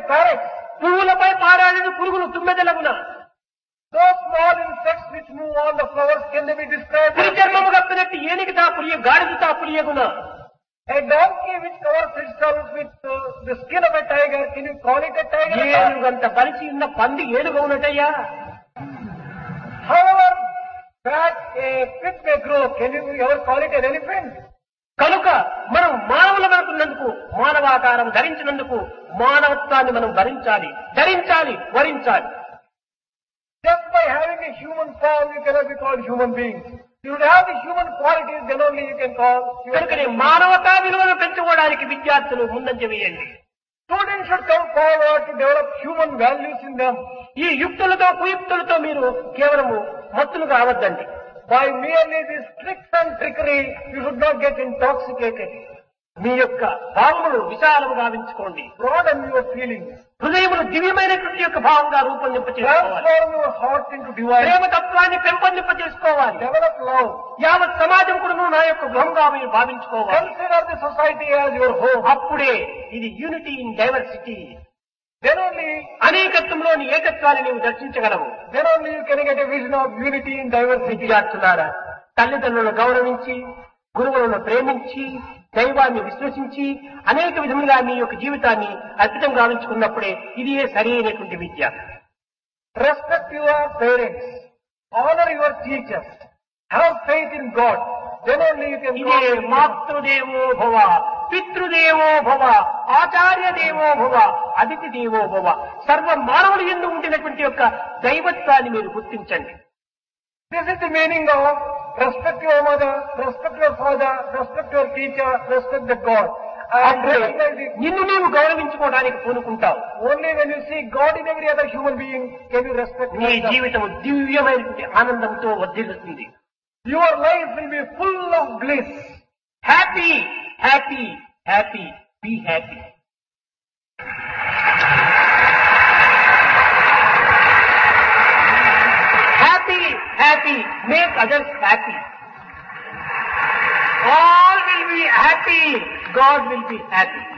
parrots. పువ్వులపై పారాడిన పురుగులు తుమ్మెదలగున Those small insects which move on the flowers, can they be described పులి as చర్మము కప్పినట్టు ఏనికి తా పులియ గాడిద తా పులియగున a donkey which covers itself with uh, the skin of a tiger? Can you call it a tiger? ఏనుగంత బలిసి ఉన్న పంది ఏనుగవునటయ్యా However fat a pig may grow, can you ever call it an elephant? కనుక మనం మానవుల మనకున్నందుకు మానవాకారం ధరించినందుకు మానవత్వాన్ని మనం భరించాలి ధరించాలి వరించాలి Just by having a human form, you cannot be called human beings. You should have the human qualities, then only you can call human కనుకనే beings. మానవతా విలువను పెంచుకోవడానికి విద్యార్థులు ముందంజ వేయండి Students should come forward to develop human values in them. ఈ యుక్తులతో కుయుక్తులతో మీరు కేవలము మత్తులు కావద్దండి By merely these tricks and trickery, you should not get intoxicated. మీ యొక్క భావములు విశాలము గావించుకోండి Broaden your feelings. హృదయములు దివ్యమైనటువంటి యొక్క భావంగా రూపొందింప చేసుకోవాలి Transform your heart into divine. ప్రేమ తత్వాన్ని పెంపొందింప చేసుకోవాలి Develop love. యావత్ సమాజం కూడా నా యొక్క గృహంగా మీరు భావించుకోవాలి Consider the society as your home. అప్పుడే ఇది unity in diversity Then only, అనేకత్వంలోని ఏకత్వాన్ని నీవు దర్శించగలవు then only you can get a vision of unity in diversity. విద్యార్థులారా తల్లిదండ్రులను గౌరవించి గురువులను ప్రేమించి దైవాన్ని విశ్వసించి అనేక విధములుగా మీ యొక్క జీవితాన్ని అర్పితం గావించుకున్నప్పుడే ఇది సరైనటువంటి విద్య Respect your parents. Honor your teachers. Have faith in God. Then only you can ఇదే call it మాతృదేవో భవ పితృదేవో భవ ఆచార్య దేవో భవ అతిథి దేవో భవ సర్వ మానవులు ఎందు ఉండినటువంటి యొక్క దైవత్వాన్ని మీరు గుర్తించండి This is the meaning of respect your mother, respect your father, respect your teacher, respect the God. And అప్పుడే recognize it. నిన్ను నీవు గౌరవించుకోవడానికి పూనుకుంటావు Only when you see God in every other human being can you respect నీ yourself. జీవితం దివ్యమైనటువంటి ఆనందంతో వర్ధిల్లుతుంది Your life will be full of bliss. Happy happy happy be happy happy happy make others happy all will be happy God will be happy